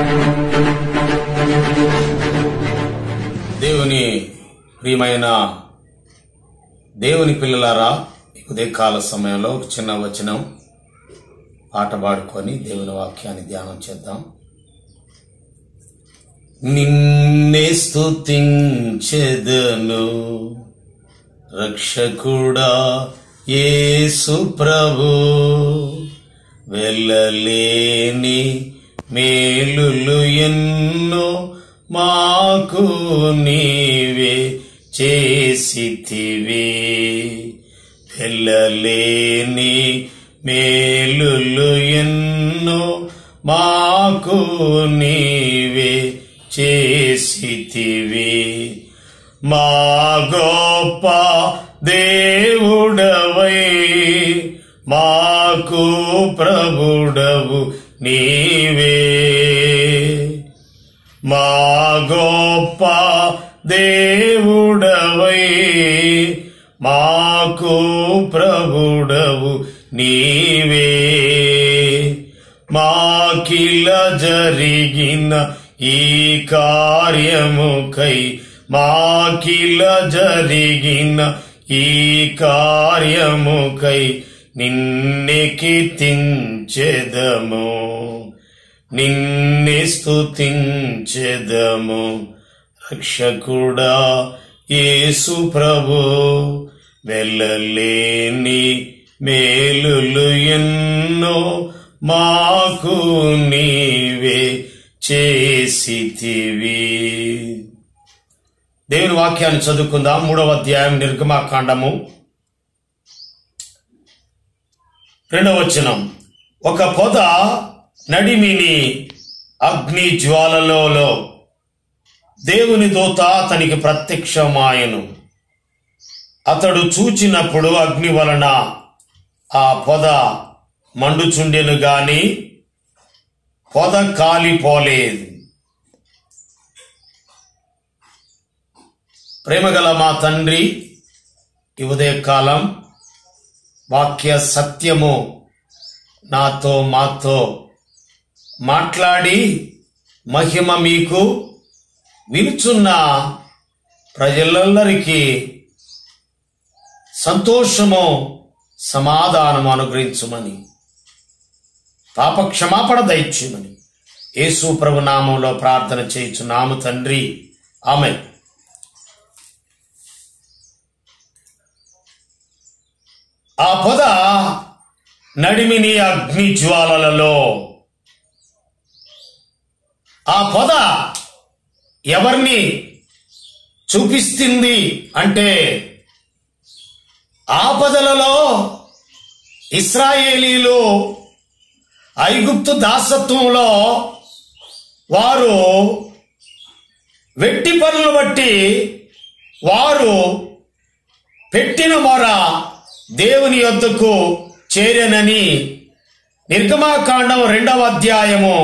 దేవుని ప్రియమైన దేవుని పిల్లలారా ఈ ఉదయకాల సమయంలో ఒక చిన్న వచనం పాట పాడుకొని దేవుని వాక్యాన్ని ధ్యానం చేద్దాం నిన్నే స్తుతించెదను రక్షకుడా యేసు ప్రభు వెళ్ళలేని మేలులు ఎన్నో మాకు నీవే చేసితివి వెళ్ళలేని మేలులు ఎన్నో మాకు నీవే చేసితివి మా గొప్ప దేవుడవై మాకు ప్రభుడవు నీవే మా గొప్ప దేవుడవై మాకు ప్రభుడవు నీవే మాకిల జరిగిన ఈ కార్యముకై మాకిల జరిగిన ఈ కార్యముకై నిన్నె కీర్తించెదము నిన్నే స్తుతించెదము రక్షకుడా యేసు ప్రభు వెళ్ళలేని మేలులు ఎన్నో మాకు నీవే చేసితివి దేవుని వాక్యాన్ని చదువుకుందాం మూడవ అధ్యాయం నిర్గమాకాండము రెండవ వచనం ఒక పొద నడిమిని అగ్ని జ్వాలలో దేవుని దూత అతనికి ప్రత్యక్షమాయను అతడు చూచినప్పుడు అగ్ని వలన ఆ పొద మండుచుండెను గాని పొద కాలిపోలేదు ప్రేమగల మా తండ్రి ఈ ఉదయకాలం వాక్య సత్యము నాతో మాతో మాట్లాడి మహిమ మీకు వినుచున్న ప్రజలందరికీ సంతోషము సమాధానము అనుగ్రహించుమని పాప క్షమాపణ దయచుమని యేసు ప్రభు నామంలో ప్రార్థన చేయుచున్నాము తండ్రి ఆమె ఆ పొద నడిమిని అగ్ని జ్వాలలలో ఆ పొద ఎవరిని చూపిస్తుంది అంటే ఆపదలలో ఇస్రాయేలీలు ఐగుప్తు దాసత్వంలో వారు వెట్టి పనులు బట్టి వారు పెట్టిన మొర దేవుని యొద్దకు చేరనని నిర్గమాకాండం రెండవ అధ్యాయము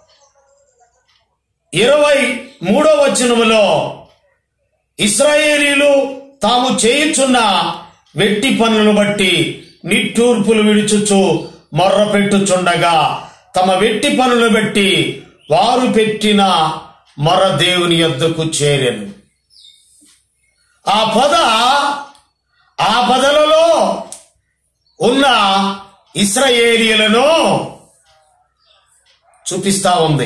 ఇరవై మూడవ వచనములో ఇస్రాయేలీలు తాము చేయుచున్న వెట్టి పనులను బట్టి నిట్టూర్పులు విడుచుచు మొర్ర పెట్టుచుండగా తమ వెట్టి పనులు బట్టి వారు పెట్టిన మొర్ర దేవుని యొద్దకు చేరెను ఆ పద ఆ పదలలో ఉన్న ఇస్రాయేలీలను చూపిస్తా ఉంది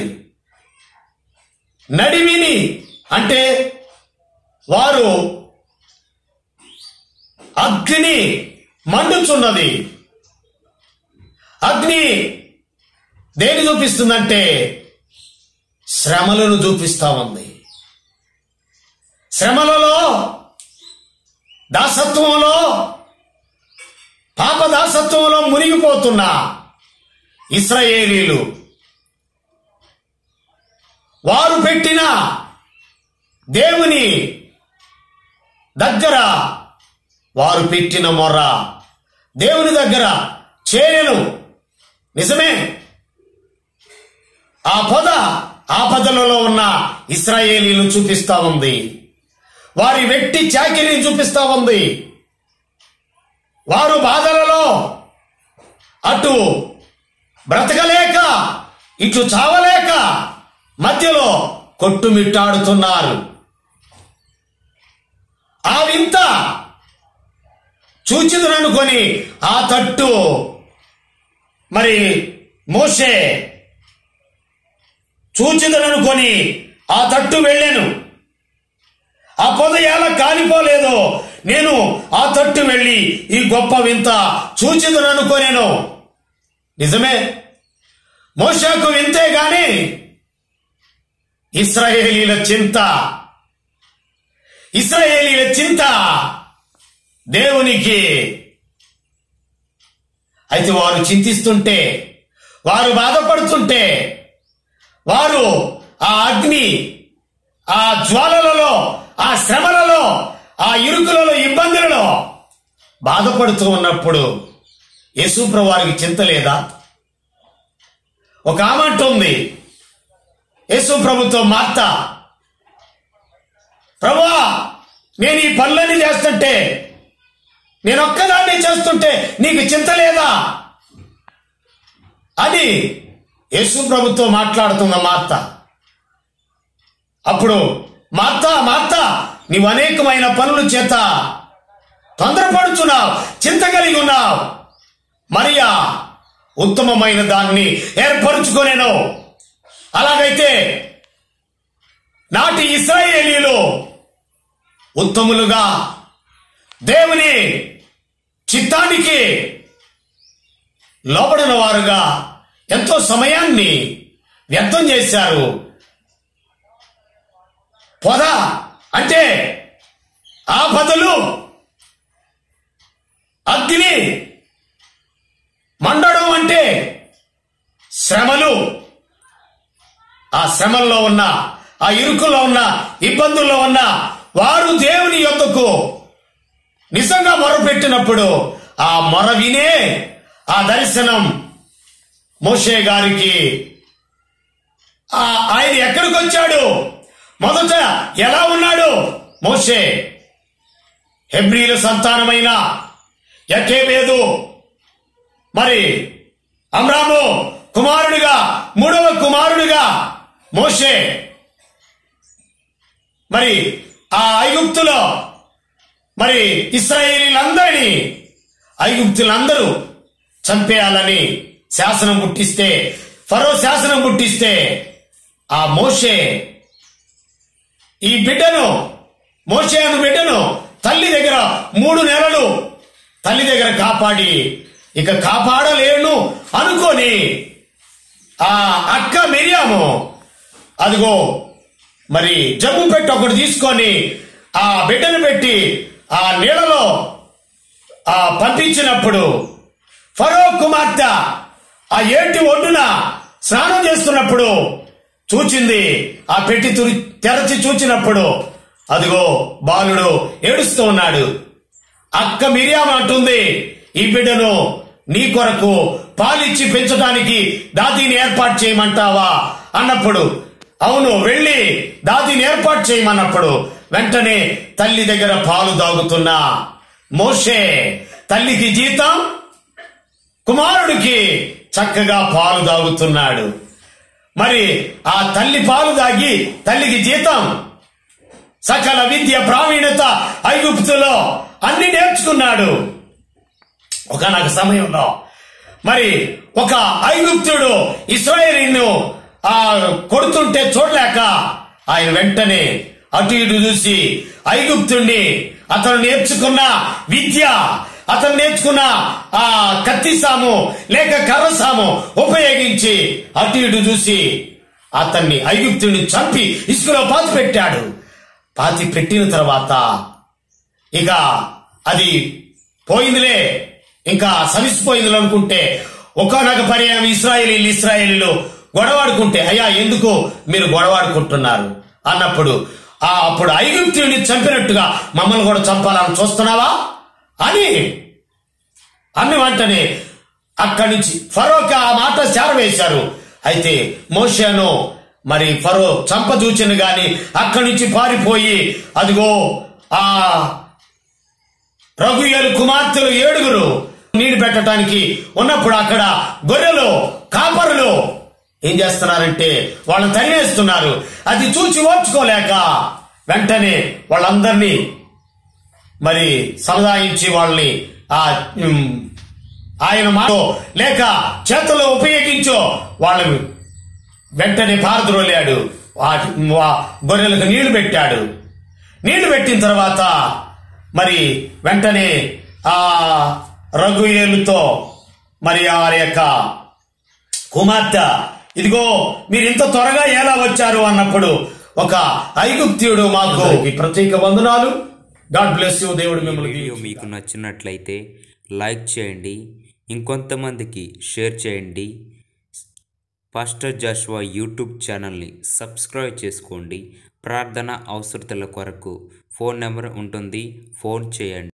నడిమిని అంటే వారు అగ్ని మండుచున్నది అగ్ని దేని చూపిస్తుందంటే శ్రమలను చూపిస్తా ఉంది శ్రమలలో దాసత్వంలో పాప దాసత్వంలో మునిగిపోతున్న ఇస్రాయేలీలు వారు పెట్టిన దేవుని దగ్గర వారు పెట్టిన మొర్ర దేవుని దగ్గర చేయను నిజమే ఆ పొద ఆపదలలో ఉన్న ఇస్రాయేలీలు చూపిస్తా ఉంది వారి వెట్టి చాకిరిని చూపిస్తా ఉంది వారు బాధలలో అటు బ్రతకలేక ఇటు చావలేక కొట్టుమిట్టాడుతున్నారు ఆ వింత చూచిదుననుకొని ఆ తట్టు మరి మోషే చూచిదననుకొని ఆ తట్టు వెళ్ళాను ఆ పొద ఎలా కాలిపోలేదు నేను ఆ తట్టు వెళ్ళి ఈ గొప్ప వింత చూచిదననుకోనేను నిజమే మోషాకు వింతే గాని ఇస్రాయేలీల చింత ఇస్రాయేలీల చింత దేవునికి అయితే వారు చింతిస్తుంటే వారు బాధపడుతుంటే వారు ఆ అగ్ని ఆ జ్వాలలలో ఆ శ్రమలలో ఆ ఇరుకులలో ఇబ్బందులలో బాధపడుతూ ఉన్నప్పుడు యేసుప్రభు వారికి చింత లేదా ఒక ఆమె అంటుంది యేసు ప్రభుతో మార్త ప్రభా నేను ఈ పనులన్నీ చేస్తుంటే నేను ఒక్కదాన్ని చేస్తుంటే నీకు చింత లేదా అని యేసు ప్రభుతో మాట్లాడుతున్న మార్త అప్పుడు మార్త మార్త నీవు అనేకమైన పనుల చేత తొందరపడుచున్నావు చింత కలిగి ఉన్నావు మరియా ఉత్తమమైన దాన్ని ఏర్పరుచుకోనేను అలాగైతే నాటి ఇస్రాయేలీలు ఉత్తములుగా దేవుని చిత్తానికి లోబడిన వారుగా ఎంతో సమయాన్ని వ్యర్థం చేశారు పొద అంటే ఆపదలు అగ్ని మండడం అంటే శ్రమలు ఆ శ్రమల్లో ఉన్న ఆ ఇరుకులో ఉన్న ఇబ్బందుల్లో ఉన్న వారు దేవుని యొద్దకు నిజంగా మొరపెట్టినప్పుడు ఆ మొర వినే ఆ దర్శనం మోషే గారికి ఆ ఆయన ఎక్కడికి వచ్చాడు మొదట ఎలా ఉన్నాడు మోషే హెబ్రీల సంతానమైన ఎకేబేదు మరి అమ్రాము కుమారుడిగా మూడవ కుమారుడిగా మోషే మరి ఆ ఐగుప్తులో మరి ఇస్రాయేలీలందరినీ ఐగుప్తులందరూ చంపేయాలని శాసనం పుట్టిస్తే ఫరో శాసనం పుట్టిస్తే ఆ మోషే ఈ బిడ్డను మోషే అను బిడ్డను తల్లి దగ్గర మూడు నెలలు తల్లి దగ్గర కాపాడి ఇక కాపాడలేను అనుకొని ఆ అక్క మిరియాము అదిగో మరి జబ్బు పెట్టి ఒకటి తీసుకొని ఆ బిడ్డను పెట్టి ఆ నీళ్ళలో ఆ పంపించినప్పుడు ఫరో కుమార్తె ఆ ఏటి ఒడ్డున స్నానం చేస్తున్నప్పుడు చూచింది ఆ పెట్టి తురి తెరచి చూచినప్పుడు అదిగో బాలుడు ఏడుస్తూ ఉన్నాడు అక్క మిరియామ అంటుంది ఈ బిడ్డను నీ కొరకు పాలిచ్చి పెంచడానికి దాదీని ఏర్పాటు చేయమంటావా అన్నప్పుడు అవును వెళ్ళి దాదీని ఏర్పాటు చేయమన్నప్పుడు వెంటనే తల్లి దగ్గర పాలు దాగుతున్నా మోషే తల్లికి జీతం కుమారుడికి చక్కగా పాలు దాగుతున్నాడు మరి ఆ తల్లి పాలు దాగి తల్లికి జీతం సకల విద్య ప్రావీణ్యత ఐగుప్తులో అన్ని నేర్చుకున్నాడు ఒకనొక సమయంలో మరి ఒక ఐగుప్తుడు ఇస్రాయేలీను ఆ కొడుతుంటే చూడలేక ఆయన వెంటనే అటు ఇటు చూసి ఐగుప్తుణ్ణి అతను నేర్చుకున్న విద్య అతను నేర్చుకున్న ఆ కత్తి సాము లేక కర్ర సాము ఉపయోగించి అటు ఇటు చూసి అతన్ని ఐగుప్తుడిని చంపి ఇసుకలో పాతి పెట్టాడు పాతి పెట్టిన తర్వాత ఇక అది పోయిందిలే ఇంకా సవిసిపోయింది అనుకుంటే ఒకనొక పర్యాయం ఇస్రాయేలీలు ఇస్రాయేలీలు గొడవాడుకుంటే అయ్యా ఎందుకు మీరు గొడవాడుకుంటున్నారు అన్నప్పుడు ఆ అప్పుడు ఐగుప్తుని చంపినట్టుగా మమ్మల్ని కూడా చంపాలని చూస్తున్నావా అని అన్ని వెంటనే అక్కడి నుంచి ఫరోకి ఆ మాట చేరవేశారు అయితే మోషను మరి ఫరో చంప చూచిన గాని అక్కడి నుంచి పారిపోయి అదిగో ఆ రఘుయలు కుమార్తెలు ఏడుగురు నీళ్లు పెట్టడానికి ఉన్నప్పుడు అక్కడ గొర్రెలు కాపరులు ఏం చేస్తున్నారంటే వాళ్ళని తరివేస్తున్నారు అది చూచి ఓర్చుకోలేక వెంటనే వాళ్ళందరినీ మరి సముదాయించి వాళ్ళని ఆ ఉమ్, ఆయన మాటో లేక చేతుల్లో ఉపయోగించో వాళ్ళని వెంటనే పారద్రోలాడు వాటి వా- గొర్రెలకు నీళ్లు పెట్టాడు నీళ్లు పెట్టిన తర్వాత మరి వెంటనే ఆ రఘుయేలుతో మరి వారి యొక్క కుమార్తె ఇదిగో మీరు ఇంత త్వరగా ఎలా వచ్చారు అన్నప్పుడు ఒక ఐగుప్త్యుడు మాకు ప్రత్యేక వందనాలు గాడ్ బ్లెస్ యూ దేవుడు మిమ్మల్ని వీడియో మీకు నచ్చినట్లయితే లైక్ చేయండి ఇంకొంతమందికి షేర్ చేయండి పాస్టర్ జాషువా యూట్యూబ్ ఛానల్ని సబ్స్క్రైబ్ చేసుకోండి ప్రార్థన అవసరతల కొరకు ఫోన్ నెంబర్ ఉంటుంది ఫోన్ చేయండి